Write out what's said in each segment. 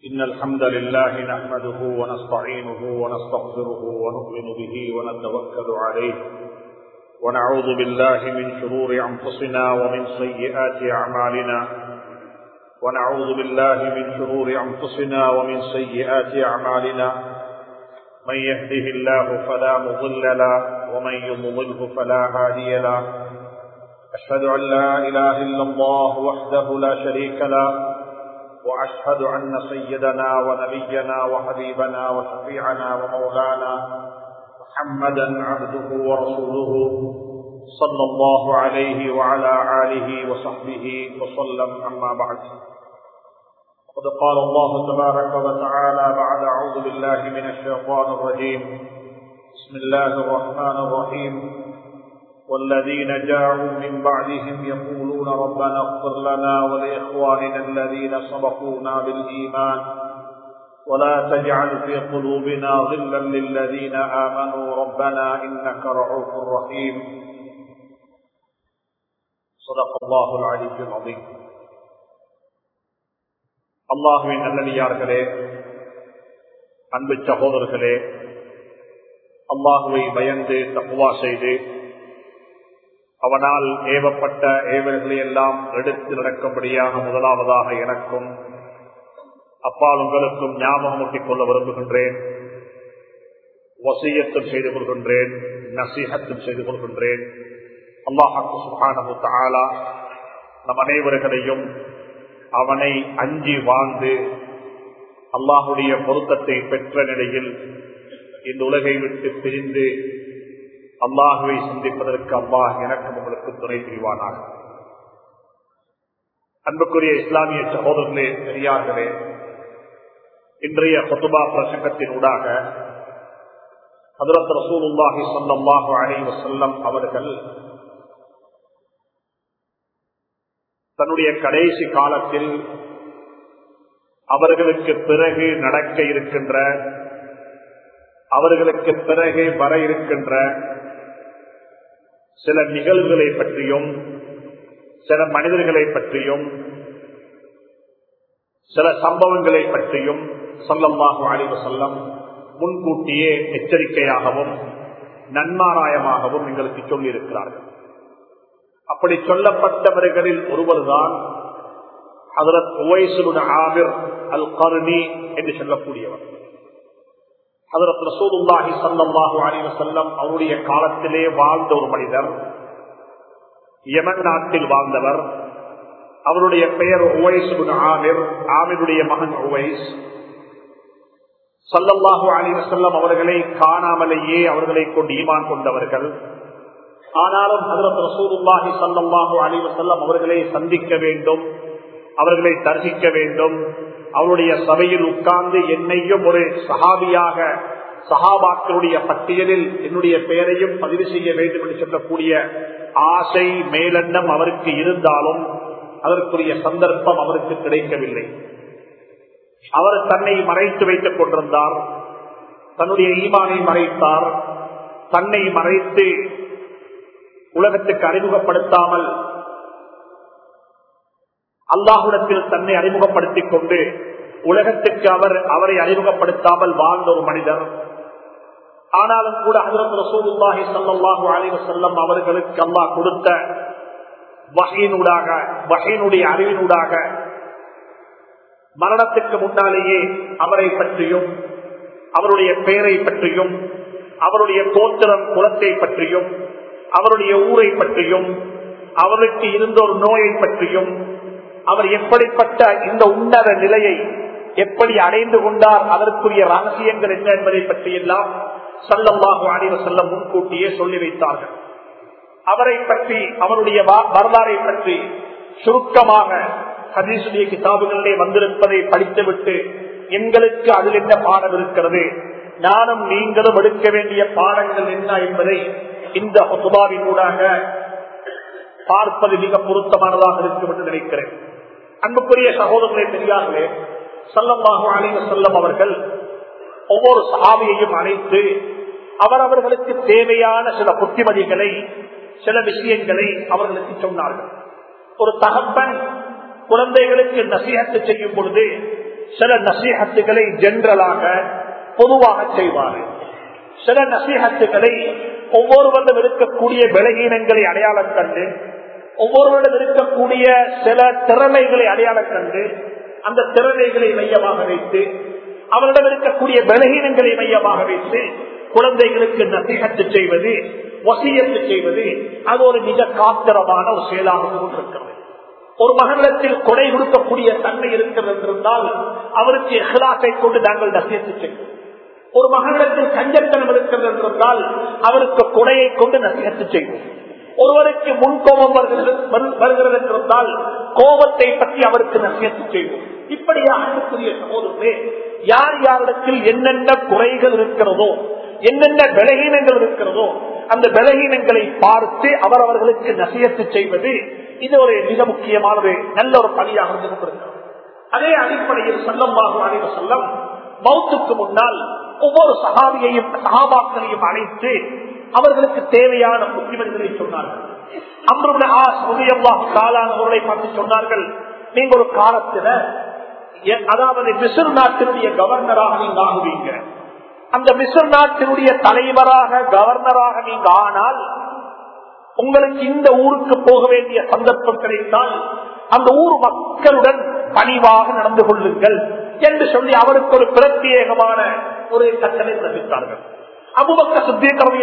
إن الحمد لله نحمده ونستعينه ونستغفره ونؤمن به ونتوكل عليه ونعوذ بالله من شرور أنفسنا ومن سيئات أعمالنا ونعوذ بالله من شرور أنفسنا ومن سيئات أعمالنا من يهده الله فلا مضل له ومن يضلله فلا هادي له أشهد أن لا إله إلا الله وحده لا شريك له وأشهد أن سيدنا ونبينا وحبيبنا وشفيعنا ومولانا محمدا عبده ورسوله صلى الله عليه وعلى آله وصحبه وسلم أما بعد وقد قال الله تبارك وتعالى بعد أعوذ بالله من الشيطان الرجيم بسم الله الرحمن الرحيم والذين جاءوا من بعدهم يقولون ربنا اغفر لنا ولإخواننا الذين سبقونا بالإيمان ولا تجعل في قلوبنا غلا للذين آمنوا ربنا إنك رعوف رحيم صدق الله العلي العظيم அல்லாஹுவின் நல்லடியார்களே அன்பு சகோதரர்களே அல்லாஹுவை பயந்து தப்புவா செய்து அவனால் ஏவப்பட்ட ஏவல்களை எல்லாம் எடுத்து நடக்கும்படியாக முதலாவதாக எனக்கும் அப்பால் உங்களுக்கும் ஞாபகம் ஊட்டிக் கொள்ள விரும்புகின்றேன் வசியத்தும் செய்து கொள்கின்றேன் நசீகத்தும் செய்து கொள்கின்றேன் அல்லாஹாக்கு சுகானு தாலா நம் அனைவர்களையும் அவனை அஞ்சி வாழ்ந்து அல்லாஹுடைய பொருத்தத்தை பெற்ற நிலையில் இந்த உலகை விட்டு பிரிந்து அல்லாஹுவை சந்திப்பதற்கு அல்லாஹ் எனக்கும் உங்களுக்கு துணை புரிவானாக அன்புக்குரிய இஸ்லாமிய சகோதரர்களே பெரியார்களே இன்றைய கொத்துபா பிரசங்கத்தின் ஊடாக ஹதரத் ரசூலுல்லாஹி சல்லாஹு அலி வசல்லம் அவர்கள் தன்னுடைய கடைசி காலத்தில் அவர்களுக்கு பிறகு நடக்க இருக்கின்ற அவர்களுக்கு பிறகு வர இருக்கின்ற சில நிகழ்வுகளை பற்றியும் சில மனிதர்களை பற்றியும் சில சம்பவங்களை பற்றியும் சொல்லமாக அழிவு சொல்லம் முன்கூட்டியே எச்சரிக்கையாகவும் நன்மாராயமாகவும் எங்களுக்கு சொல்லியிருக்கிறார்கள் அப்படி சொல்லப்பட்டவர்களில் ஒருவர்தான் ஹதரத் உவைசுடன் ஆமிர் அல் கருணி என்று சொல்லக்கூடியவர் ஹதரத் ரசூலுல்லாஹி சல்லாஹூ அலிவ செல்லம் அவருடைய காலத்திலே வாழ்ந்த ஒரு மனிதர் யமன் நாட்டில் வாழ்ந்தவர் அவருடைய பெயர் உவைஸ் ஆமிர் ஆமிருடைய மகன் உவைஸ் சல்லல்லாஹூ அலிவ செல்லம் அவர்களை காணாமலேயே அவர்களை கொண்டு ஈமான் கொண்டவர்கள் ஆனாலும் ஹதரத் ரசூலுல்லாஹி சல்லாஹூ அலிவ செல்லம் அவர்களை சந்திக்க வேண்டும் அவர்களை தரிசிக்க வேண்டும் அவருடைய சபையில் உட்கார்ந்து என்னையும் ஒரு சஹாபியாக சஹாபாக்களுடைய பட்டியலில் என்னுடைய பெயரையும் பதிவு செய்ய வேண்டும் என்று சொல்லக்கூடிய ஆசை மேலெண்ணம் அவருக்கு இருந்தாலும் அதற்குரிய சந்தர்ப்பம் அவருக்கு கிடைக்கவில்லை அவர் தன்னை மறைத்து வைத்துக் கொண்டிருந்தார் தன்னுடைய ஈமானை மறைத்தார் தன்னை மறைத்து உலகத்துக்கு அறிமுகப்படுத்தாமல் அல்லாஹுடத்தில் தன்னை அறிமுகப்படுத்திக் கொண்டு உலகத்துக்கு அவர் அவரை அறிமுகப்படுத்தாமல் வாழ்ந்த ஒரு மனிதர் ஆனாலும் கூட ஹசரத் ரசூலுல்லாஹி சல்லாஹூ அலிவ செல்லம் அவர்களுக்கு அல்லாஹ் கொடுத்த வகையினூடாக வகையினுடைய அறிவினூடாக மரணத்துக்கு முன்னாலேயே அவரை பற்றியும் அவருடைய பெயரை பற்றியும் அவருடைய கோத்திரம் குலத்தை பற்றியும் அவருடைய ஊரை பற்றியும் அவருக்கு இருந்த ஒரு நோயை பற்றியும் அவர் எப்படிப்பட்ட இந்த உன்னத நிலையை எப்படி அடைந்து கொண்டார் அதற்குரிய ரகசியங்கள் என்ன என்பதை பற்றி எல்லாம் சல்லம்பாகு அணிவ செல்ல முன்கூட்டியே சொல்லி வைத்தார்கள் அவரை பற்றி அவருடைய வரலாறை பற்றி சுருக்கமாக ஹதீசுடைய கிதாபுகளிலே வந்திருப்பதை படித்துவிட்டு எங்களுக்கு அதில் என்ன பாடம் இருக்கிறது நானும் நீங்களும் எடுக்க வேண்டிய பாடங்கள் என்ன என்பதை இந்த சுபாவினூடாக பார்ப்பது மிக பொருத்தமானதாக இருக்கும் என்று நினைக்கிறேன் அன்புக்குரிய சகோதரர்களை தெரியார்களே செல்லமாக அழைவ செல்லம் அவர்கள் ஒவ்வொரு சாமியையும் அழைத்து அவரவர்களுக்கு தேவையான சில புத்திமதிகளை சில விஷயங்களை அவர்களுக்கு சொன்னார்கள் ஒரு தகப்பன் குழந்தைகளுக்கு நசீகத்து செய்யும் பொழுது சில நசீகத்துகளை ஜென்ரலாக பொதுவாக செய்வார் சில நசீகத்துகளை ஒவ்வொருவரிடம் இருக்கக்கூடிய விலகீனங்களை அடையாளம் கண்டு ஒவ்வொருவரிடம் இருக்கக்கூடிய சில திறமைகளை அடையாளம் கண்டு அந்த திறமைகளை மையமாக வைத்து அவரிடம் இருக்கக்கூடிய பலகீனங்களை மையமாக வைத்து குழந்தைகளுக்கு நசிகத்து செய்வது வசியத்து செய்வது அது ஒரு மிக காத்திரமான ஒரு செயலாக கொண்டிருக்கிறது ஒரு மகனிடத்தில் கொடை கொடுக்கக்கூடிய தன்மை இருக்கிறது என்றிருந்தால் அவருக்கு எஹ்லாசை கொண்டு நாங்கள் நசியத்து செய்வோம் ஒரு மகனிடத்தில் கஞ்சத்தனம் இருக்கிறது என்றிருந்தால் அவருக்கு கொடையை கொண்டு நசிகத்து செய்வோம் ஒருவருக்கு முன்கோபம் வருகிறது என்றிருந்தால் கோபத்தை பற்றி அவருக்கு நசியத்து செய்வோம் இப்படியாக அன்புக்குரிய சகோதரே யார் யாரிடத்தில் என்னென்ன குறைகள் இருக்கிறதோ என்னென்ன பலகீனங்கள் இருக்கிறதோ அந்த பலகீனங்களை பார்த்து அவர் அவர்களுக்கு நசியத்து செய்வது இது ஒரு மிக முக்கியமான ஒரு நல்ல ஒரு பணியாக இருந்து கொண்டிருக்கிறது அதே அடிப்படையில் செல்லமாக அனைவ செல்லம் மௌத்துக்கு முன்னால் ஒவ்வொரு சகாபியையும் சகாபாக்களையும் அழைத்து அவர்களுக்கு தேவையான புத்திமதிகளை சொன்னார்கள் காலானவர்களை பார்த்து சொன்னார்கள் நீங்க ஒரு காலத்துல அதாவது மிசிர் நாட்டினுடைய கவர்னராக நீங்க ஆகுவீங்க அந்த மிசிர் நாட்டினுடைய தலைவராக கவர்னராக நீங்க ஆனால் உங்களுக்கு இந்த ஊருக்கு போக வேண்டிய சந்தர்ப்பம் கிடைத்தால் அந்த ஊர் மக்களுடன் பணிவாக நடந்து கொள்ளுங்கள் என்று சொல்லி அவருக்கு ஒரு பிரத்யேகமான ஒரு கட்டளை பிறப்பித்தார்கள் அபுபக்க சுத்தீகரவி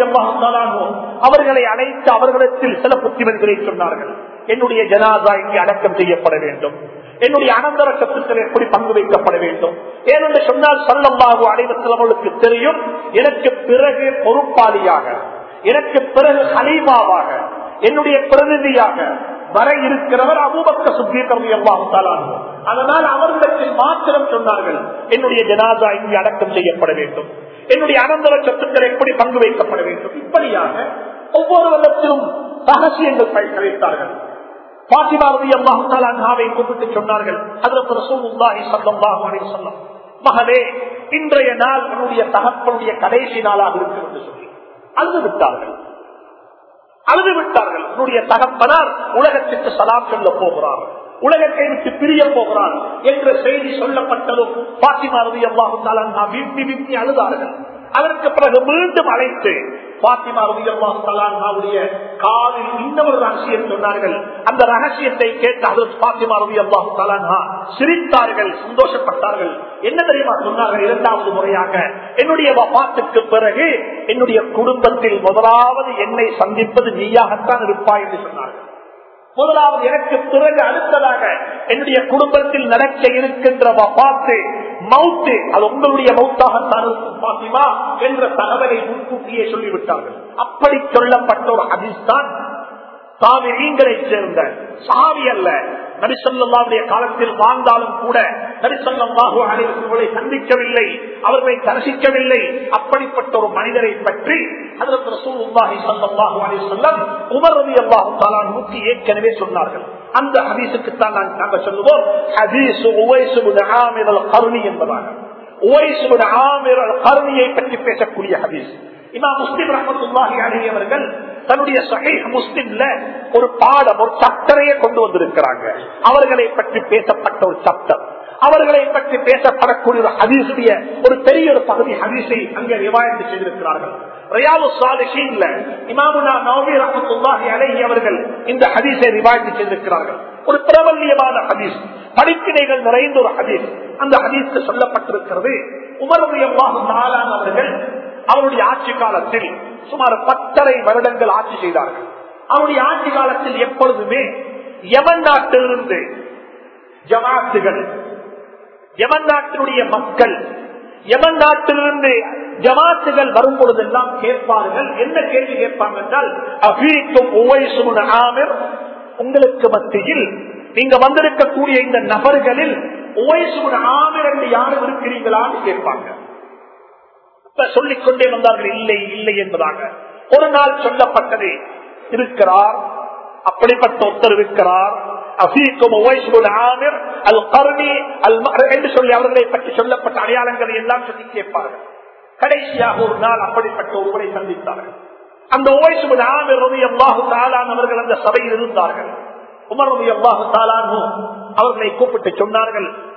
அவர்களை அழைத்து அவர்களிடத்தில் சில புத்திமதிகளை சொன்னார்கள் என்னுடைய ஜனாதா இங்கே அடக்கம் செய்யப்பட வேண்டும் என்னுடைய அனந்தர சொத்துக்கள் எப்படி பங்கு வைக்கப்பட வேண்டும் ஏனென்று சொன்னால் சொல்லம்பாகு அனைவத்தில் அவர்களுக்கு தெரியும் எனக்கு பிறகு பொறுப்பாளியாக எனக்கு பிறகு ஹலீமாவாக என்னுடைய பிரதிநிதியாக வர இருக்கிறவர் அபூபக்க சுத்தீகரவி அல்லாஹாலும் அதனால் அவர்களிடத்தில் மாத்திரம் சொன்னார்கள் என்னுடைய ஜனாதா இங்கே அடக்கம் செய்யப்பட வேண்டும் என்னுடைய அனந்தர சொத்துக்கள் எப்படி பங்கு வைக்கப்பட வேண்டும் இப்படியாக ஒவ்வொரு வருடத்திலும் ரகசியங்கள் வைத்தார்கள் பாத்திமாவதி அல்லாஹாவை கூப்பிட்டு சொன்னார்கள் அதற்கு ரசூலுல்லாஹி ஸல்லல்லாஹு அலைஹி வஸல்லம் மகனே இன்றைய நாள் உன்னுடைய தகப்பனுடைய கடைசி நாளாக இருக்கும் என்று சொல்லி அழுது விட்டார்கள் அழுது விட்டார்கள் உன்னுடைய தகப்பனார் உலகத்திற்கு சலாம் சொல்ல போகிறார் உலகத்தை விட்டு பிரிய போகிறார் என்ற செய்தி சொல்லப்பட்டதும் பாத்திமா ரவி அல்லாஹு விம்மி விம்மி அழுதார்கள் அதற்கு பிறகு மீண்டும் அழைத்து பாத்திமா ரவி அல்லாஹுடைய காலில் இன்னொரு ரகசியம் சொன்னார்கள் அந்த ரகசியத்தை கேட்டு அதற்கு பாத்திமா ரவி அல்லாஹு தலான்ஹா சிரித்தார்கள் சந்தோஷப்பட்டார்கள் என்ன தெரியுமா சொன்னார்கள் இரண்டாவது முறையாக என்னுடைய பாட்டுக்கு பிறகு என்னுடைய குடும்பத்தில் முதலாவது என்னை சந்திப்பது நீயாகத்தான் இருப்பாய் என்று சொன்னார்கள் முதலாவது எனக்கு பிறகு அடுத்ததாக என்னுடைய குடும்பத்தில் நடக்க இருக்கின்ற பார்த்து மவுத்து அது உங்களுடைய மவுத்தாகத்தான் இருக்கும் பாத்திமா என்ற தகவலை முன்கூட்டியே சொல்லிவிட்டார்கள் அப்படி சொல்லப்பட்ட ஒரு அதிர்ஷ்தான் சாமி நீங்களை சேர்ந்த சாமி அல்ல நரிசல்லாவுடைய காலத்தில் வாழ்ந்தாலும் கூட நரிசல்லாஹு அனைவர்களை சந்திக்கவில்லை அவர்களை தரிசிக்கவில்லை அப்படிப்பட்ட ஒரு மனிதரை பற்றி அதற்கு ரசூலுல்லாஹி ஸல்லல்லாஹு அலைஹி வஸல்லம் உமர் ரலியல்லாஹு தஆலா நூற்றி ஏற்கனவே சொன்னார்கள் அந்த ஹதீஸுக்கு தான் நாங்கள் சொல்லுவோம் ஹதீஸ் உவைஸ் இப்னு ஆமிர் அல்-கர்னி என்பதாக உவைஸ் இப்னு ஆமிர் அல்-கர்னியை பற்றி பேசக்கூடிய ஹதீஸ் இமாம் முஸ்லிம் ரஹமத்துல்லாஹி அலைஹி அவர்கள் தன்னுடைய சஹீஹ் முஸ்லிம்ல ஒரு பாடம் ஒரு சட்டரையை கொண்டு வந்திருக்கிறாங்க அவர்களை பற்றி பேசப்பட்ட ஒரு சட்டம் அவர்களை பற்றி பேசப்படக்கூடிய ஒரு ஹதீசுடைய ஒரு பெரிய ஒரு பகுதி ஹதீஸை அங்கே ரிவாயத்து செய்திருக்கிறார்கள் ரியாலு சாலிஹீன்ல இமாமுனா நவமி ரஹமத்துல்லாஹி அலைஹி அவர்கள் இந்த ஹதீஸை ரிவாயத்து செய்திருக்கிறார்கள் ஒரு பிரபல்யமான ஹதீஸ் படிப்பினைகள் நிறைந்த ஒரு ஹதீஸ் அந்த ஹதீஸ்க்கு சொல்லப்பட்டிருக்கிறது உமருடைய அவர்கள் அவருடைய ஆட்சி காலத்தில் சுமார் பத்தரை வருடங்கள் ஆட்சி செய்தார்கள் அவருடைய ஆட்சி காலத்தில் எப்பொழுதுமே யமன் நாட்டிலிருந்து ஜமாத்துகள் யமன் நாட்டினுடைய மக்கள் யமன் நாட்டிலிருந்து ஜமாத்துகள் வரும் பொழுதெல்லாம் கேட்பார்கள் என்ன கேள்வி கேட்பாங்க என்றால் அபீக்கும் உவைசுமன் ஆமிர் உங்களுக்கு மத்தியில் நீங்க வந்திருக்கக்கூடிய இந்த நபர்களில் உவைசுமன் ஆமிர் என்று யாரும் இருக்கிறீங்களான்னு கேட்பாங்க சொல்லிக் கொண்டே வந்தார்கள் இல்லை இல்லை என்பதாக ஒரு நாள் சொல்லப்பட்டது இருக்கிறார் அப்படிப்பட்ட ஒருத்தர் இருக்கிறார் என்று சொல்லி அவர்களை பற்றி சொல்லப்பட்ட அடையாளங்களை எல்லாம் சொல்லி கேட்பார்கள் கடைசியாக ஒரு நாள் அப்படிப்பட்ட ஒருவரை சந்தித்தார்கள் அந்த ஓய்சுபது ஆமிர் ரவி அல்லாஹு தாலானவர்கள் அந்த சபையில் இருந்தார்கள் உமர் ரவி அல்லாஹு தாலானு அவர்களை கூப்பிட்டு சொன்னார்கள்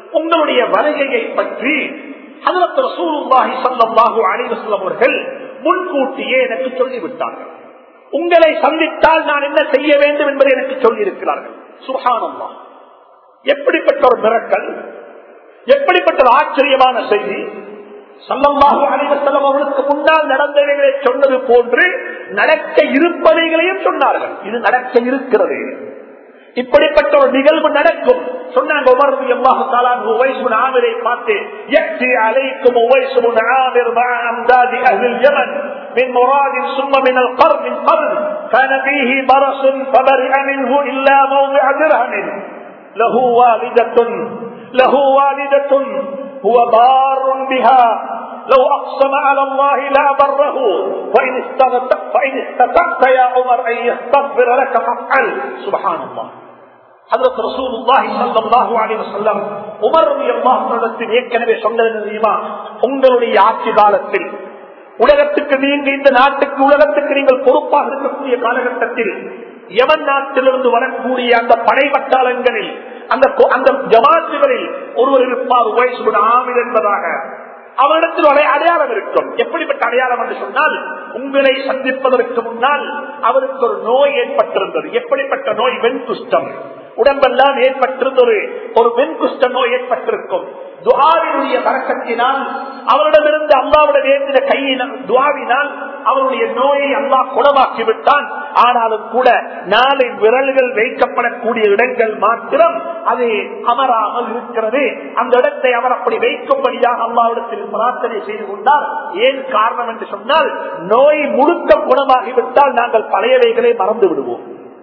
உங்களுடைய வருகையை பற்றி ஹதரத் ரசூலுல்லாஹி ஸல்லல்லாஹு அலைஹி வஸல்லம் அவர்கள் முன்கூட்டியே எனக்கு சொல்லிவிட்டார்கள் உங்களை சந்தித்தால் நான் என்ன செய்ய வேண்டும் என்பதை எனக்கு சொல்லி இருக்கிறார்கள் சுஹானம்மா எப்படிப்பட்ட ஒரு மிரக்கல் எப்படிப்பட்ட ஒரு ஆச்சரியமான செய்தி சல்லல்லாஹு அலைஹி வஸல்லம் அவர்களுக்கு முன்னால் நடந்தவைகளை சொன்னது போன்று நடக்க இருப்பவைகளையும் சொன்னார்கள் இது நடக்க இருக்கிறது இப்படிப்பட்ட ஒரு நிகழ்வு நடக்கும் சொன்னாங்க உமர் ரலியல்லாஹு தஆலா உவைஸ் பின் ஆமிரை பார்த்து யக்தி அலைக்கும் உவைஸ் பின் ஆமிர் மع امداد اهل اليمن من مراد ثم من القرن القرن كان فيه برص فبرئ منه الا موضع درهم له والدة له والدة هو بار بها لو أقسم على الله لا بره وإن استغفرت فإن استطعت يا عمر أن يستغفر لك فافعل سبحان الله ஹதரத் ரசூலுல்லாஹி ஸல்லல்லாஹு அலைஹி வஸல்லம் உமர் ரலியல்லாஹு அன்ஹு ஏற்கனவே சொன்னது தெரியுமா உங்களுடைய ஆட்சி காலத்தில் உலகத்துக்கு நீங்க இந்த நாட்டுக்கு உலகத்துக்கு நீங்கள் பொறுப்பாக இருக்கக்கூடிய காலகட்டத்தில் யமன் நாட்டிலிருந்து வரக்கூடிய அந்த படை பட்டாளங்களில் அந்த அந்த ஜமாத்துகளில் ஒருவர் இருப்பார் வயசு ஆமில் என்பதாக அவரிடத்தில் ஒரு அடையாளம் இருக்கும் எப்படிப்பட்ட அடையாளம் என்று சொன்னால் உங்களை சந்திப்பதற்கு முன்னால் அவருக்கு ஒரு நோய் ஏற்பட்டிருந்தது எப்படிப்பட்ட நோய் வெண்குஷ்டம் உடம்பெல்லாம் ஏற்பட்டிருந்த ஒரு ஒரு வெண்குஷ்ட நோய் ஏற்பட்டிருக்கும் துவாவினுடைய வழக்கத்தினால் அவரிடமிருந்து அல்லாவுடைய வேண்டிய கையினால் துவாவினால் அவருடைய நோயை அல்லா குணமாக்கி விட்டான் ஆனாலும் கூட நாளை விரல்கள் வைக்கப்படக்கூடிய இடங்கள் மாத்திரம் அது அமராமல் இருக்கிறது அந்த இடத்தை அவர் அப்படி வைக்கும்படியாக அல்லாவிடத்தில் பிரார்த்தனை செய்து கொண்டார் ஏன் காரணம் என்று சொன்னால் நோய் முழுக்க குணமாகிவிட்டால் நாங்கள் பழையவைகளை மறந்து விடுவோம்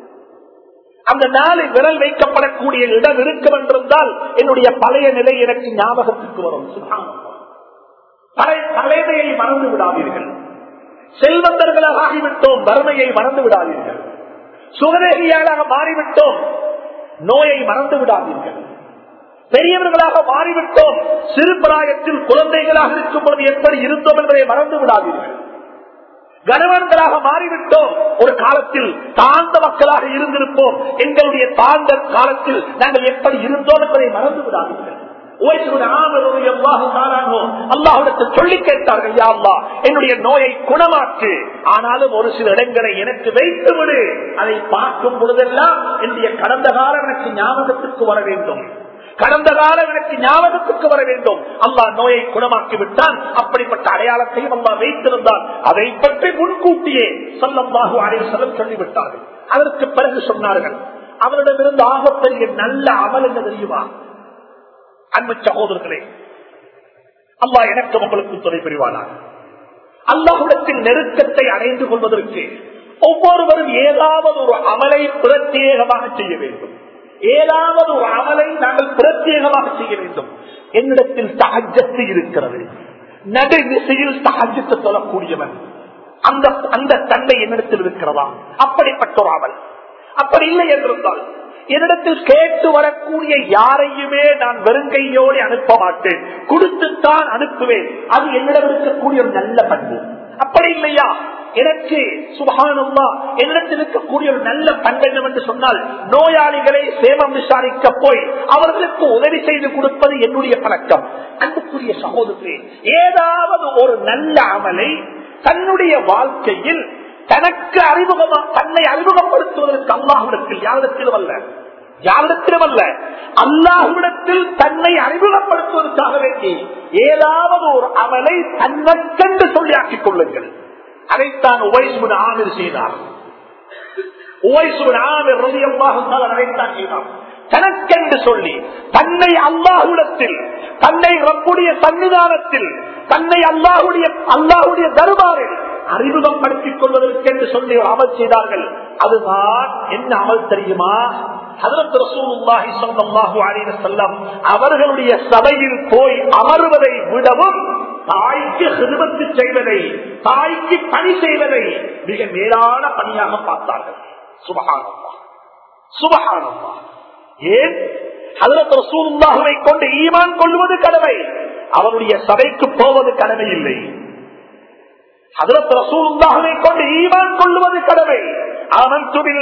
அந்த நாளை விரல் வைக்கப்படக்கூடிய இடம் இருக்கும் என்றிருந்தால் என்னுடைய பழைய நிலை எனக்கு ஞாபகத்துக்கு வரும் பழையதையை மறந்து விடாதீர்கள் செல்வந்தர்களாக ஆகிவிட்டோம் வறுமையை மறந்து விடாதீர்கள் சுகதேகியாளாக மாறிவிட்டோம் நோயை மறந்து விடாதீர்கள் பெரியவர்களாக மாறிவிட்டோம் சிறு பிராயத்தில் குழந்தைகளாக இருக்கும் பொழுது எப்படி இருந்தோம் என்பதை மறந்து விடாதீர்கள் கணவன்களாக மாறிவிட்டோம் ஒரு காலத்தில் தாழ்ந்த மக்களாக இருந்திருப்போம் எங்களுடைய தாழ்ந்த காலத்தில் நாங்கள் எப்படி இருந்தோம் என்பதை மறந்து விடாதீர்கள் சொல்லி கேட்டார்கள் என்னுடைய நோயை குணமாக்கு ஆனாலும் ஒரு சில இடங்களை எனக்கு வைத்து விடு அதை பார்க்கும் பொழுதெல்லாம் என்னுடைய கடந்த காலம் எனக்கு ஞாபகத்திற்கு வர வேண்டும் கடந்த காலம் எனக்கு ஞாபகத்துக்கு வர வேண்டும் அல்லா நோயை குணமாக்கி விட்டான் அப்படிப்பட்ட அடையாளத்தையும் அல்லா வைத்திருந்தார் அதை பற்றி முன்கூட்டியே சொல்லம்பாகு அடைய செல்லம் சொல்லிவிட்டார்கள் அதற்கு பிறகு சொன்னார்கள் அவரிடமிருந்து ஆகப்பெரிய நல்ல அமல் என்ன தெரியுமா அன்பு சகோதரர்களே அல்லா எனக்கு உங்களுக்கு துணை புரிவானார் அல்லாஹுடத்தின் நெருக்கத்தை அடைந்து கொள்வதற்கு ஒவ்வொருவரும் ஏதாவது ஒரு அமலை பிரத்யேகமாக செய்ய வேண்டும் ஏதாவது ஒரு அமலை நாங்கள் பிரத்யேகமாக செய்ய வேண்டும் என்னிடத்தில் சகஜத்து இருக்கிறது நடு திசையில் சகஜத்து சொல்லக்கூடியவன் அந்த அந்த தன்மை என்னிடத்தில் இருக்கிறதா அப்படிப்பட்ட ஒரு அமல் அப்படி இல்லை என்றிருந்தால் என்னிடத்தில் கேட்டு வரக்கூடிய யாரையுமே நான் வெறுங்கையோடு அனுப்ப மாட்டேன் கொடுத்துத்தான் அனுப்புவேன் அது என்னிடம் இருக்கக்கூடிய ஒரு நல்ல பண்பு அப்படி இல்லையா எனக்கு சுபகானம்மா என்னிடத்தில் இருக்கக்கூடிய ஒரு நல்ல பண்பெண்ணம் என்று சொன்னால் நோயாளிகளை சேமம் விசாரிக்க போய் அவர்களுக்கு உதவி செய்து கொடுப்பது என்னுடைய பழக்கம் அன்புக்குரிய சகோதரே ஏதாவது ஒரு நல்ல அமலை தன்னுடைய வாழ்க்கையில் தனக்கு அறிமுகமா தன்னை அறிமுகப்படுத்துவதற்கு அல்லாஹுடத்தில் யாரிடத்திலும் அல்ல யாரிடத்திலும் அல்ல அல்லாஹுடத்தில் தன்னை அறிமுகப்படுத்துவதற்காக வேண்டி ஏதாவது ஒரு அமலை தன்னக்கென்று சொல்லி ஆக்கிக் கொள்ளுங்கள் அதைத்தான் உவைசுவன் ஆமிர் செய்தார் உவைசுவன் ஆமிர் ரதியல்லாக அதைத்தான் செய்தார் தனக்கென்று சொல்லி தன்னை அல்லாஹுடத்தில் தன்னை ரப்புடைய சன்னிதானத்தில் தன்னை அல்லாஹுடைய அல்லாஹுடைய தருபாரில் அறிமுகப்படுத்திக் கொள்வதற்கென்று சொல்லி ஒரு அமல் செய்தார்கள் அதுதான் என்ன அமல் தெரியுமா அவர்களுடைய சபையில் போய் அமர்வதை விடவும் தாய்க்கு சிறுமத்து செய்வதை தாய்க்கு பணி செய்வதை மிக மேலான பணியாக பார்த்தார்கள் சுபகானம்மா சுபகானம்மா ஏன் அதற்கு ரசூலுல்லாஹுவை கொண்டு ஈமான் கொள்வது கடமை அவருடைய சபைக்கு போவது கடமை இல்லை அதற்கு ரசூலுல்லாஹுவை கொண்டு ஈமான் கொள்வது கடமை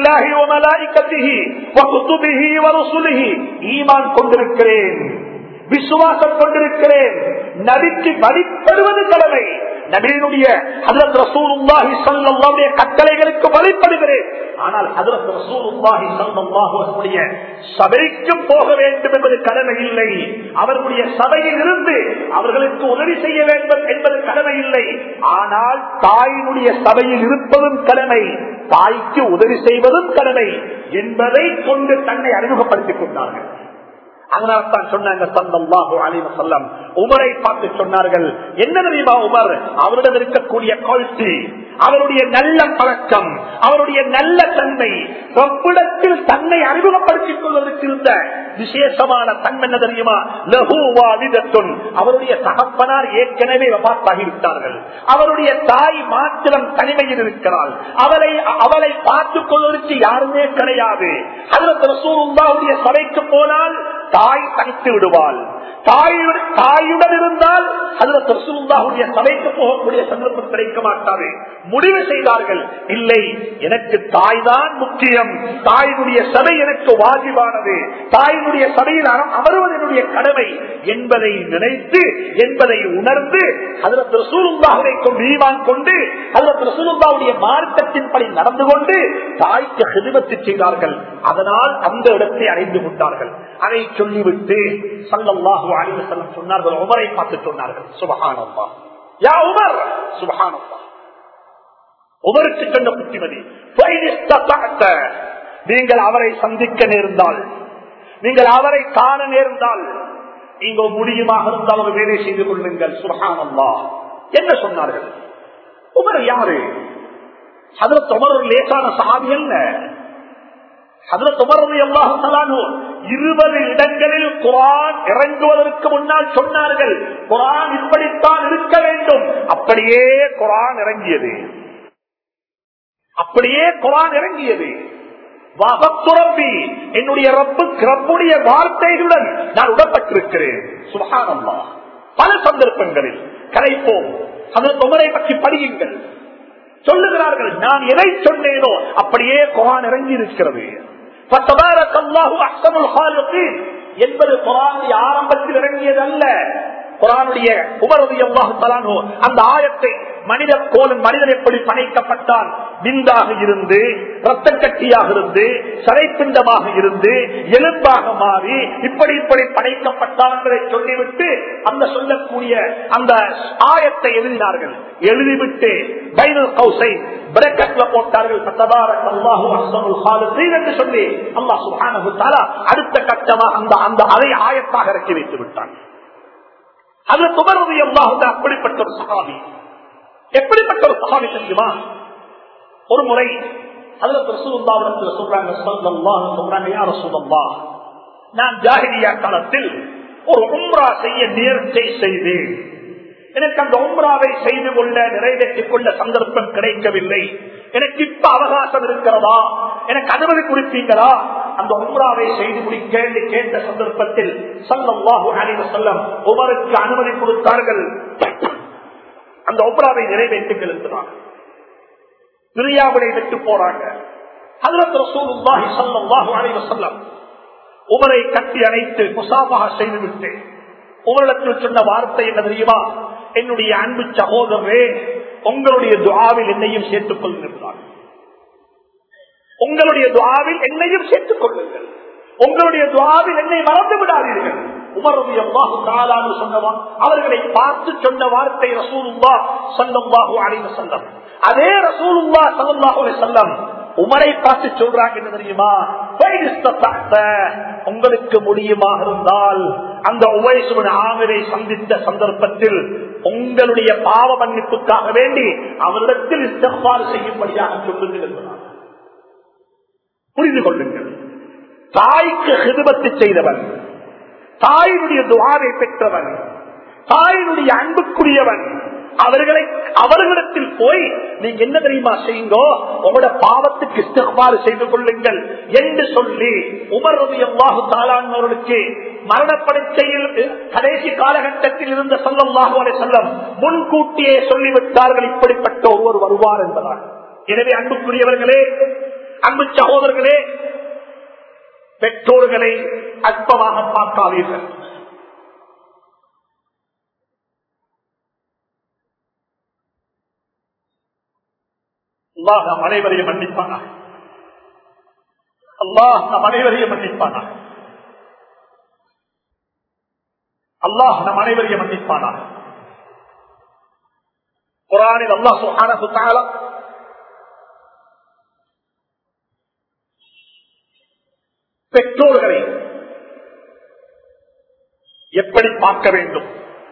ஈமான் கொண்டிருக்கிறேன் விசுவாசம் கொண்டிருக்கிறேன் நபிக்கு வழிபடுவது கடமை நபியினுடைய ஹதரத் ரசூலுல்லாஹி ஸல்லல்லாஹு கட்டளைகளுக்கு வழிபடுகிறேன் ஆனால் ஹதரத் ரசூலுல்லாஹி ஸல்லல்லாஹு அலைஹி சபைக்கு போக வேண்டும் என்பது கடமை இல்லை அவர்களுடைய சபையில் இருந்து அவர்களுக்கு உதவி செய்ய வேண்டும் என்பது கடமை இல்லை ஆனால் தாயினுடைய சபையில் இருப்பதும் கடமை தாய்க்கு உதவி செய்வதும் கடமை என்பதை கொண்டு தன்னை அறிமுகப்படுத்திக் கொண்டார்கள் அதனால தான் சொன்னாங்க சல்லல்லாஹு அலைஹி வஸல்லம் உமரை பார்த்து சொன்னார்கள் என்ன தெரியுமா உமர் அவரிடம் இருக்கக்கூடிய குவாலிட்டி அவருடைய நல்ல பழக்கம் அவருடைய நல்ல தன்மை ரப்பிடத்தில் தன்னை அறிமுகப்படுத்திக் கொள்வதற்கு இருந்த விசேஷமான தன்மை என்ன தெரியுமா லகுவா விதத்துன் அவருடைய தகப்பனார் ஏற்கனவே வபாத்தாகிவிட்டார்கள் அவருடைய தாய் மாத்திரம் தனிமையில் இருக்கிறாள் அவளை அவளை பார்த்துக் கொள்வதற்கு யாருமே கிடையாது அதில் ரசூலுல்லாவுடைய சபைக்கு போனால் தாய் தனித்து விடுவாள் தாயுடன் தாயுடன் இருந்தால் அதுல ரசூலுல்லாவுடைய சபைக்கு போகக்கூடிய சந்தர்ப்பம் கிடைக்க மாட்டாது முடிவு செய்தார்கள் இல்லை எனக்கு தாய் தான் முக்கியம் தாயினுடைய சபை எனக்கு வாஜிபானது தாயினுடைய சபையில் அம- அமருவது என்னுடைய கடமை என்பதை நினைத்து என்பதை உணர்ந்து அதுல ரசூலுல்லாஹுவை கொண்டு ஈமான் கொண்டு அதுல ரசூலுல்லாவுடைய மார்க்கத்தின்படி நடந்து கொண்டு தாய்க்கு ஹிதுமத்து செய்தார்கள் அதனால் அந்த இடத்தை அடைந்து கொண்டார்கள் அதை சொல்லிவிட்டு சல்லல்லாஹு அலைஹி வஸல்லம் சொன்னார்கள் உமரை பார்த்து சொன்னார்கள் சுபஹானல்லாஹ் யா உமர் சுபஹானல்லாஹ் உமருக்கு சொன்ன புத்திமதி "ஃபைன் இஸ்ததஅத", நீங்கள் அவரை சந்திக்க நேர்ந்தால் நீங்கள் அவரை காண நேர்ந்தால் நீங்க முடியுமாக இருந்தால் ஒரு வேலை செய்து கொள்ளுங்கள் சுபஹானல்லாஹ் என்ன சொன்னார்கள் உமர் யாரு ஹதரத் உமர் ஒரு லேசான சஹாபி அல்ல ஹதரத் உமர் ரலியல்லாஹு தஆலா அன்ஹு இருபது இடங்களில் குரான் இறங்குவதற்கு முன்னால் சொன்னார்கள் குரான் இப்படித்தான் இருக்க வேண்டும் அப்படியே குரான் இறங்கியது அப்படியே குரான் இறங்கியது வகத்துரப்பி என்னுடைய ரப்பு ரப்புடைய வார்த்தைகளுடன் நான் உடப்பட்டிருக்கிறேன் சுபஹானல்லா பல சந்தர்ப்பங்களில் கரைப்போம் அதன் உமரை பற்றி படியுங்கள் சொல்லுகிறார்கள் நான் எதை சொன்னேனோ அப்படியே குரான் இறங்கி இருக்கிறது فَتَبَارَكَ اللَّهُ أَحْسَنُ الْخَالِقِينَ என்பது குரானுடைய ஆரம்பத்தில் இறங்கியது அல்ல குரானுடைய உமரது எவ்வாறு தலானோ அந்த ஆயத்தை மனித கோலன் மனிதன் எப்படி படைக்கப்பட்டான் விந்தாக இருந்து ரத்த கட்டியாக இருந்து சரைப்பிண்டமாக இருந்து எலும்பாக மாறி இப்படி இப்படி படைக்கப்பட்டான் என்பதை சொல்லிவிட்டு அந்த சொல்லக்கூடிய அந்த ஆயத்தை எழுதினார்கள் எழுதிவிட்டு பைனல் கௌசை பிரக்கெட்ல போட்டார்கள் "ஃபதபாரக அல்லாஹு அஹ்சனுல் காலிகீன்" என்று சொல்லி அல்லாஹ் சுப்ஹானஹு வ தஆலா அடுத்த கட்டமா அந்த அந்த அதை ஆயத்தாக இறக்கி வைத்து விட்டான் அது துமரது எவ்வாறு அப்படிப்பட்ட ஒரு சகாபி எப்படிப்பட்ட ஒரு சகாபி தெரியுமா ஒரு முறை அதுல ரசூலுல்லாஹ்விடத்துல சொல்றாங்க ஸல்லல்லாஹு சொல்றாங்க யா ரசூலல்லாஹ் நான் ஜாஹிலியா காலத்தில் ஒரு உம்ரா செய்ய நேர்ச்சை செய்தேன் எனக்கு அந்த உம்ராவை செய்து கொள்ள நிறைவேற்றிக் கொள்ள சந்தர்ப்பம் கிடைக்கவில்லை எனக்கு இப்ப அவகாசம் இருக்கிறதா எனக்கு அனுமதி கொடுப்பீங்களா அந்த உம்ராவை செய்து முடிக்க என்று கேட்ட சந்தர்ப்பத்தில் சல்லல்லாஹு அலைஹி வஸல்லம் உமருக்கு அனுமதி கொடுத்தார்கள் அந்த உம்ராவை நிறைவேற்றி இருக்கிறார் பிரியாவினை விட்டு போறாங்க ஹஜ்ரத் ரசூலுல்லாஹி ஸல்லல்லாஹு அலைஹி வஸல்லம் உமரை கட்டி அணைத்து முசாபாக செய்துவிட்டு உங்களிடத்தில் சொன்ன வார்த்தை என்ன தெரியுமா என்னுடைய அன்பு சகோதரரே உங்களுடைய துவாவில் என்னையும் சேர்த்துக் கொள்கிறார் உங்களுடைய துவாவில் என்னையும் சேர்த்துக் கொள்ளுங்கள் உங்களுடைய துவாவில் என்னை மறந்து விடாதீர்கள் உமரது எவ்வாறு தாளான்னு சொன்னவா அவர்களை பார்த்து சொன்ன வார்த்தை ரசூலுல்லா சல்லல்லாஹு அலைஹி வஸல்லம் அதே ரசூலுல்லா சல்லல்லாஹு அலைஹி வஸல்லம் உமரை பார்த்து சொல்றாங்க என்ன தெரியுமா "ஃபைன் இஸ்ததஅத", உங்களுக்கு முடியுமாக இருந்தால் அந்த உவைசுவன் ஆமிரை சந்தித்த சந்தர்ப்பத்தில் உங்களுடைய பாவ மன்னிப்புக்காக வேண்டி அவரிடத்தில் இஸ்தஃபார் செய்யும்படியாக சொல்லுங்கள் என்பதாக புரிந்து கொள்ளுங்கள் தாய்க்கு ஹிதுபத்து செய்தவன் தாயினுடைய துவாரை பெற்றவன் தாயினுடைய அன்புக்குரியவன் அவர்களை அவர்களிடத்தில் போய் நீங்க என்ன தெரியுமா செய்யுங்கோ உங்களோட பாவத்துக்கு இஸ்திக்பார் செய்து கொள்ளுங்கள் என்று சொல்லி உமர் ரலியல்லாஹு தாலானவர்களுக்கு மரணப்படுக்கையில் கடைசி காலகட்டத்தில் இருந்த சொல்லல்லாஹு அலைஹி வஸல்லம் முன்கூட்டியே சொல்லிவிட்டார்கள் இப்படிப்பட்ட ஒருவர் வருவார் என்பதாக எனவே அன்புக்குரியவர்களே அன்பு சகோதரர்களே பெற்றோர்களை அற்பமாக பார்க்காதீர்கள் அல்லாஹ் நம் அனைவரையும் மன்னிப்பானா அல்லாஹ் நம் அனைவரையும் மன்னிப்பானா அல்லாஹ் நம் அனைவரையும் மன்னிப்பானா குரானில் அல்லாஹ் சுப்ஹானஹு வ தஆலா பெற்றோர்களை எப்படி பார்க்க வேண்டும்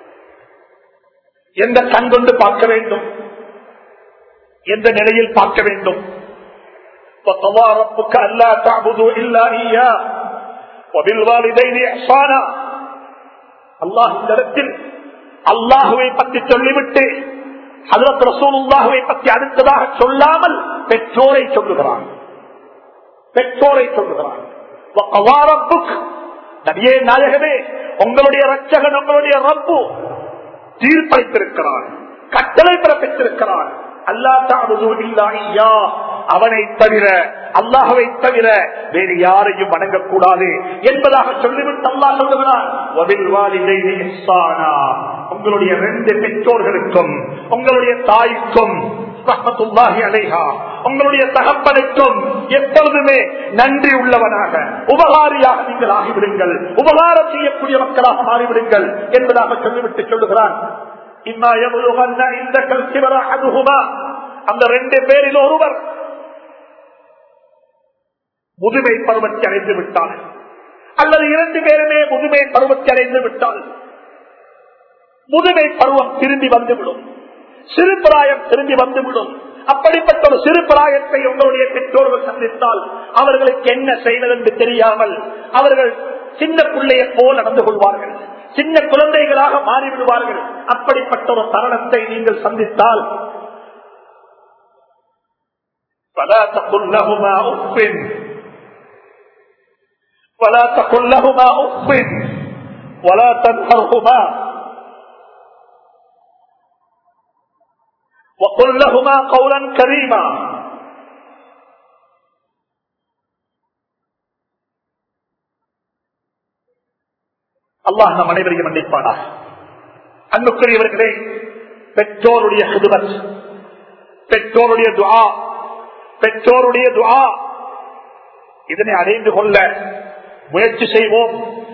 எந்த கண் கொண்டு பார்க்க வேண்டும் எந்த நிலையில் பார்க்க வேண்டும் وقضى ربك ألا تعبدوا إلا إياه وبالوالدين إحسانا அல்லாஹ் இந்த இடத்தில் அல்லாஹுவை பற்றி சொல்லிவிட்டு ஹதரத் ரசூலுல்லாஹுவை பற்றி அடுத்ததாக சொல்லாமல் பெற்றோரை சொல்லுகிறான் பெற்றோரை சொல்லுகிறான் وقضى ربك நபியே நாயகமே உங்களுடைய ரட்சகன் உங்களுடைய ரப்பு தீர்ப்பளித்திருக்கிறான் கட்டளை பிறப்பித்திருக்கிறான் அல்லா தாபது இல்லா ஐயா அவனை தவிர அல்லாஹவை தவிர வேறு யாரையும் வணங்கக்கூடாது என்பதாக சொல்லிவிட்டு அல்லாஹ் சொல்லுகிறான் "வபில்வாலிதைனி இஹ்சானா." உங்களுடைய ரெண்டு பெற்றோர்களுக்கும் உங்களுடைய தாய்க்கும் ரஹ்மத்துல்லாஹி அலைஹா உங்களுடைய தகப்பனுக்கும் எப்பொழுதுமே நன்றி உள்ளவனாக உபகாரியாக நீங்கள் ஆகிவிடுங்கள் உபகாரம் செய்யக்கூடிய மக்களாக மாறிவிடுங்கள் என்பதாக சொல்லிவிட்டு சொல்லுகிறான் இம்மா எவ்வளவு இந்த கல்கிவர அதுகுமா அந்த ரெண்டு பேரில் ஒருவர் முதுமை பருவத்தை அடைந்து விட்டால் அல்லது இரண்டு பேருமே முதுமை பருவத்தை அடைந்து விட்டால் முதுமை பருவம் திரும்பி வந்துவிடும் சிறு பிராயம் திரும்பி வந்துவிடும் அப்படிப்பட்ட ஒரு சிறு பிராயத்தை உங்களுடைய பெற்றோர்கள் சந்தித்தால் அவர்களுக்கு என்ன செய்வதென்று தெரியாமல் அவர்கள் சின்ன பிள்ளையை போல் நடந்து கொள்வார்கள் சின்ன குழந்தைகளாக மாறிவிடுவார்கள் அப்படிப்பட்ட ஒரு தருணத்தை நீங்கள் சந்தித்தால் فلا تقل لهما اف ولا تقل لهما اف ولا تنهرهما وقل لهما قولا كريما அல்லாஹ் நம் அனைவரையும் மன்னிப்பானா அன்புக்குரியவர்களே பெற்றோருடைய ஹிதுமத் பெற்றோருடைய துஆ பெற்றோருடைய துஆ இதனை அடைந்து கொள்ள முயற்சி செய்வோம்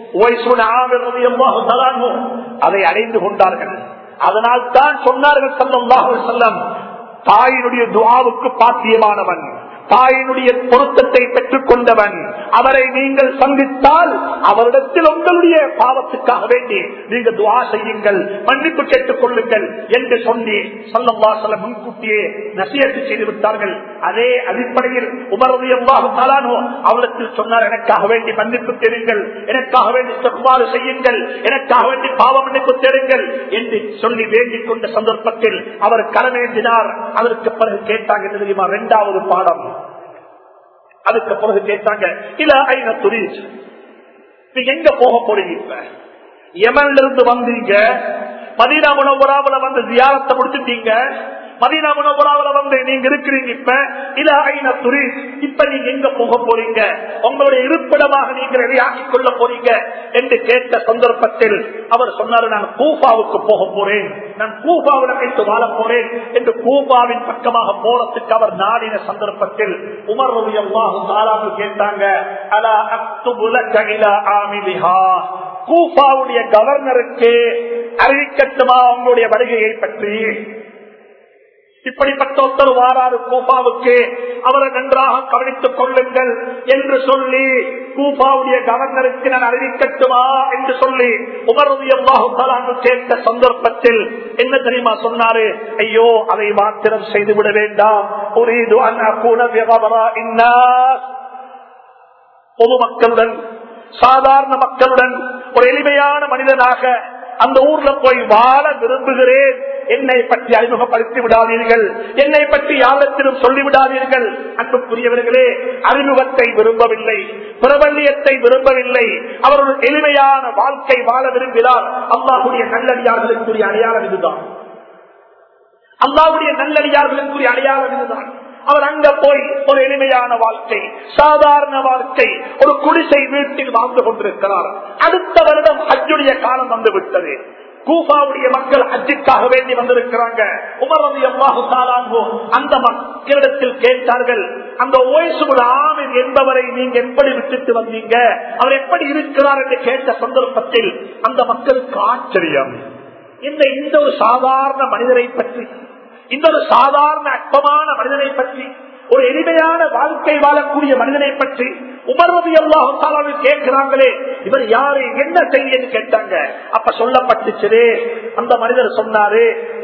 அதை அடைந்து கொண்டார்கள் அதனால் தான் சொன்னார்கள் செல்லம் தாயினுடைய துவாவுக்கு பாத்தியமானவன் தாயினுடைய பொருத்தத்தை பெற்றுக் கொண்டவன் அவரை நீங்கள் சந்தித்தால் அவரிடத்தில் உங்களுடைய பாவத்துக்காக வேண்டி நீங்கள் துவா செய்யுங்கள் மன்னிப்பு கேட்டுக் கொள்ளுங்கள் என்று சொல்லி சொல்லம்மா சொல்ல முன்கூட்டியே நசியத்து செய்து விட்டார்கள் அதே அடிப்படையில் உமரதியம்மாகும் நாளானோ அவரிடத்தில் சொன்னார் எனக்காக வேண்டி மன்னிப்பு தேடுங்கள் எனக்காக வேண்டி செவ்வாறு செய்யுங்கள் எனக்காக வேண்டி பாவ மன்னிப்பு தேடுங்கள் என்று சொல்லி வேண்டிக் கொண்ட சந்தர்ப்பத்தில் அவர் கடனேந்தினார் அதற்கு பிறகு கேட்டாங்க தெரியுமா இரண்டாவது பாடம் அதுக்கு பிறகு கேட்டாங்க இல்ல ஐநா துரிஸ் நீங்க எங்க போக போறீங்க இப்ப யமன்ல இருந்து வந்தீங்க மதீனா முனவராவில் வந்து தியானத்தை முடிச்சுட்டீங்க மதீனா முனவராவில் வந்து நீங்க இருக்கிறீங்க இப்ப இல்ல ஐநா துரிஸ் இப்ப நீங்க எங்க போக போறீங்க உங்களுடைய இருப்பிடமாக நீங்க ரெடியாக்கிக் கொள்ள போறீங்க என்று கேட்ட சந்தர்ப்பத்தில் அவர் சொன்னாரு நான் கூஃபாவுக்கு போக போறேன் நான் கூபாவில் வைத்து வாழ போறேன் என்று கூபாவின் பக்கமாக போறதுக்கு அவர் நாடின சந்தர்ப்பத்தில் உமர் ரவியல்லாஹு கேட்டாங்க அலா அக்துபுலக இலா ஆமிலிஹா கூபாவுடைய கவர்னருக்கு அறிவிக்கட்டுமா உங்களுடைய வருகையை பற்றி இப்படிப்பட்ட ஒருத்தர் வாராறு கூபாவுக்கு அவரை நன்றாக கவனித்துக் கொள்ளுங்கள் என்று சொல்லி கூபாவுடைய கவர்னருக்கு நான் அறிவிக்கட்டுமா என்று சொல்லி உமரதியல்லாஹு கேட்ட சந்தர்ப்பத்தில் என்ன தெரியுமா சொன்னாரு ஐயோ அதை மாத்திரம் செய்துவிட வேண்டாம் ஒரு பொதுமக்களுடன் சாதாரண மக்களுடன் ஒரு எளிமையான மனிதனாக அந்த ஊர்ல போய் வாழ விரும்புகிறேன் என்னை பற்றி அறிமுகப்படுத்தி விடாதீர்கள் என்னை பற்றி யாரிடத்திலும் சொல்லிவிடாதீர்கள் அன்புக்குரியவர்களே அறிமுகத்தை விரும்பவில்லை பிரபல்யத்தை விரும்பவில்லை அவர் ஒரு எளிமையான வாழ்க்கை வாழ விரும்பினார் அல்லாஹுடைய நல்லடியார்களுக்குரிய அடையாளம் இதுதான் அல்லாவுடைய நல்லடியார்களுக்குரிய அடையாளம் இதுதான் அவர் அங்க போய் ஒரு எளிமையான வாழ்க்கை சாதாரண வாழ்க்கை ஒரு குடிசை வீட்டில் வாழ்ந்து கொண்டிருக்கிறார் அடுத்த வருடம் ஹஜ்ஜுடைய காலம் வந்து விட்டது கூஃபாவுடைய மக்கள் ஹஜ்ஜுக்காக வேண்டி வந்திருக்கிறாங்க உமர் ரவி அல்லாஹு தாலாங்கோ அந்த மக்களிடத்தில் கேட்டார்கள் அந்த ஓய்சுபுல் ஆமின் என்பவரை நீங்க எப்படி விட்டுட்டு வந்தீங்க அவர் எப்படி இருக்கிறார் என்று கேட்ட சந்தர்ப்பத்தில் அந்த மக்களுக்கு ஆச்சரியம் இந்த இந்த ஒரு சாதாரண மனிதரை பற்றி இந்த ஒரு சாதாரண அற்பமான மனிதனை பற்றி ஒரு எளிமையான வாழ்க்கை வாழக்கூடிய மனிதனை பற்றி உமர்வதி அல்லாஹால கேட்கிறாங்களே இவர் யாரு என்ன செய்யன்னு கேட்டாங்க அப்ப சொல்லப்பட்டுச்சு அந்த மனிதர் சொன்னாரு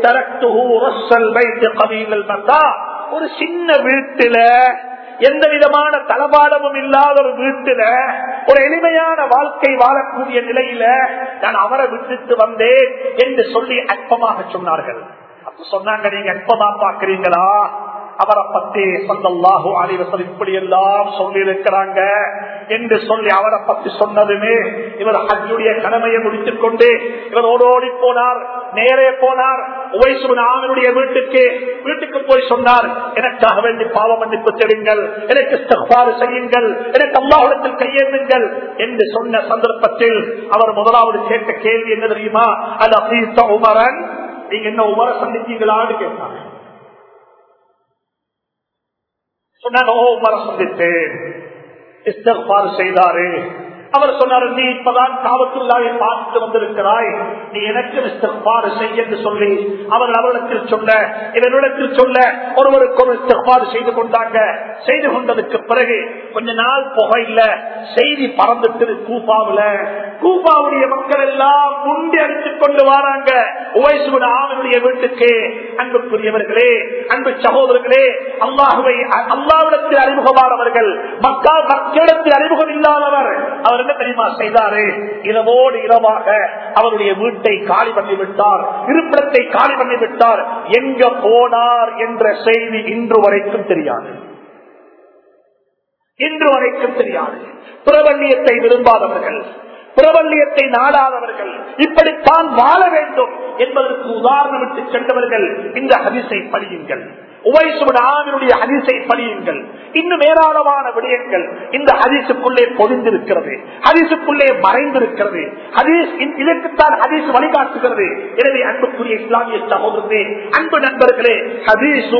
ஒரு சின்ன வீட்டுல எந்த விதமான தளபாடமும் இல்லாத ஒரு வீட்டுல ஒரு எளிமையான வாழ்க்கை வாழக்கூடிய நிலையில நான் அவரை விட்டுட்டு வந்தேன் என்று சொல்லி அற்பமாக சொன்னார்கள் அப்ப சொன்னாங்க நீங்க அற்பமா பாக்குறீங்களா அவரை பத்தி சொல்லல்லாஹு அனைவசம் இப்படி எல்லாம் சொல்லி இருக்கிறாங்க என்று சொல்லி அவரை பத்தி சொன்னதுமே இவர் ஹஜ்ஜுடைய கடமையை முடித்துக் கொண்டு இவர் ஓடோடி போனார் நேரே போனார் உவைசுடைய வீட்டுக்கு வீட்டுக்கு போய் சொன்னார் எனக்காக வேண்டி பாவ மன்னிப்பு தெரியுங்கள் எனக்கு இஸ்திக்பார் செய்யுங்கள் எனக்கு அல்லாஹிடத்தில் கையேந்துங்கள் என்று சொன்ன சந்தர்ப்பத்தில் அவர் முதலாவது கேட்ட கேள்வி என்ன தெரியுமா அது அப்பீத்த உமரன் நீங்க என்ன உமர சந்திச்சீங்களான்னு கேட்டாங்க சொன்னாங்க ஓ உமர சந்தித்தேன் இஸ்திக்பார் செய்தாரு அவர் சொன்னார் நீ இப்பதான் காவத்துள்ளாவை பார்த்து வந்திருக்கிறாய் நீ எனக்கு இஸ்திக்பார் செய் என்று சொல்லி அவர் அவரிடத்தில் சொல்ல இவரிடத்தில் சொல்ல ஒருவருக்கு ஒரு இஸ்திக்பார் செய்து கொண்டாங்க செய்து கொண்டதுக்கு பிறகு கொஞ்ச நாள் புகையில செய்தி பறந்துட்டு கூப்பாவுல கூப்பாவுடைய மக்கள் எல்லாம் முண்டி அடித்துக் கொண்டு வராங்க உவைசுவன் ஆவனுடைய வீட்டுக்கு அன்புக்குரியவர்களே அன்பு சகோதரர்களே அல்லாஹுவை அல்லாவிடத்தில் அறிமுகமானவர்கள் மக்கா மக்களிடத்தில் அறிமுகம் இல்லாதவர் அவர் என்ன தெரியுமா செய்தாரு இரவோடு இரவாக அவருடைய வீட்டை காலி பண்ணி விட்டார் இருப்பிடத்தை காலி பண்ணி விட்டார் எங்க போனார் என்ற செய்தி இன்று வரைக்கும் தெரியாது இன்று வரைக்கும் தெரியாது பிரபல்யத்தை விரும்பாதவர்கள் பிரபல்யத்தை நாடாதவர்கள் இப்படித்தான் வாழ வேண்டும் என்பதற்கு உதாரணம் விட்டு சென்றவர்கள் இந்த ஹரிசை படியுங்கள் உவைசுடைய ஹரிசை படியுங்கள் இன்னும் ஏராளமான விடயங்கள் இந்த ஹரிசுக்குள்ளே பொதிந்திருக்கிறது ஹரிசுக்குள்ளே மறைந்திருக்கிறது ஹதீஸ் இதற்குத்தான் ஹதீஸ் வழிகாட்டுகிறது எனவே அன்புக்குரிய இஸ்லாமிய சகோதரர்களே அன்பு நண்பர்களே ஹதீசு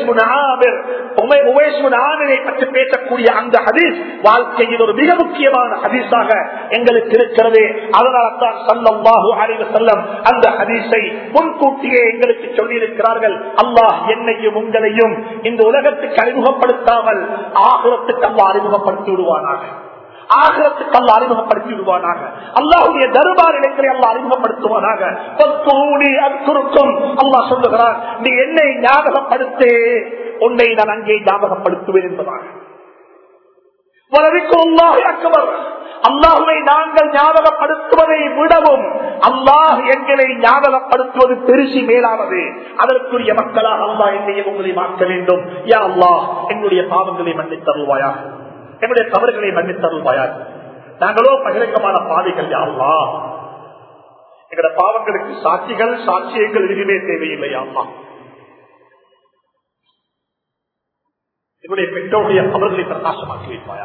உவைசுனை பற்றி பேசக்கூடிய அந்த ஹதீஸ் வாழ்க்கையில் ஒரு மிக முக்கியமான ஹதீஸாக எங்களுக்கு இருக்கிறது அதனால தான் சல்லாஹு அலைவ செல்லம் அந்த ஹதீஸை முன்கூட்டியே எங்களுக்கு சொல்லி இருக்கிறார்கள் அல்லாஹ் என்னையும் உங்களையும் இந்த உலகத்துக்கு அறிமுகப்படுத்தாமல் ஆகுலத்துக்கு அல்ல அறிமுகப்படுத்தி விடுவானாக ஆகலத்துக்கு அல்ல அறிமுகப்படுத்தி விடுவானாக அல்லாஹுடைய தர்பார் இளைஞரை அல்ல அறிமுகப்படுத்துவானாக அற்குறுக்கும் அல்லாஹ் சொல்லுகிறார் நீ என்னை ஞாபகப்படுத்தே உன்னை நான் அங்கே ஞாபகப்படுத்துவேன் என்பதாக அல்லாஹுவை நாங்கள் ஞாபகப்படுத்துவதை விடவும் அல்லாஹ் எங்களை ஞாபகப்படுத்துவது பெருசி மேலானது அதற்குரிய மக்களாக அல்லாஹ் என்னையும் உங்களை மாற்ற வேண்டும் யா அல்லாஹ் என்னுடைய பாவங்களை மன்னித் தருவாயா என்னுடைய தவறுகளை மன்னித் தருவாயா நாங்களோ பகிரங்கமான பாதைகள் யா அல்லாஹ் எங்களுடைய பாவங்களுக்கு சாட்சிகள் சாட்சியங்கள் எதுவுமே தேவையில்லை அம்மா என்னுடைய பெற்றோருடைய அவர்களை பிரகாசமாக்கி வைப்பாயா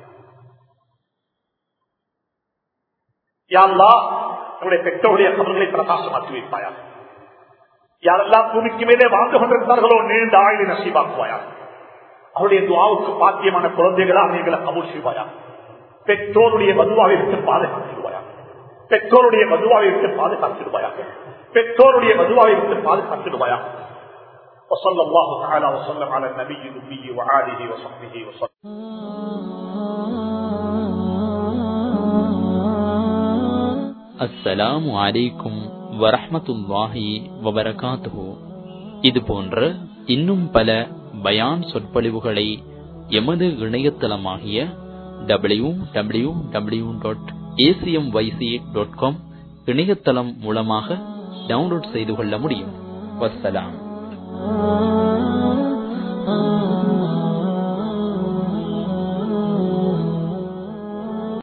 யாழ்லா என்னுடைய பெற்றோருடைய அவர்களை பிரகாசமாக்கி வைப்பாயா யாரெல்லாம் பூமிக்கு மேலே வாழ்ந்து கொண்டிருந்தார்களோ நீண்ட ஆயுளை நசீவாக்குவாயா அவருடைய துவாவுக்கு பாத்தியமான குழந்தைகளாக எங்களை கபூர் செய்வாயா பெற்றோருடைய மதுவாவை விட்டு பாதுகாத்திடுவாயா பெற்றோருடைய மதுவாவை விட்டு பாதுகாத்திடுவாயா பெற்றோருடைய மதுவாவை விட்டு பாதுகாத்திடுவாயா وصلى الله تعالى وسلم على النبي النبي وآله وصحبه وسلم அஸ்ஸலாமு அலைக்கும் வரஹமத்துல்லாஹி வபரகாத்துஹு இது போன்ற இன்னும் பல பயான் சொற்பொழிவுகளை எமது இணையதளமாகிய W W W dot A C M Y C dot com இணையதளம் மூலமாக டவுன்லோட் செய்து கொள்ள முடியும் வசலாம்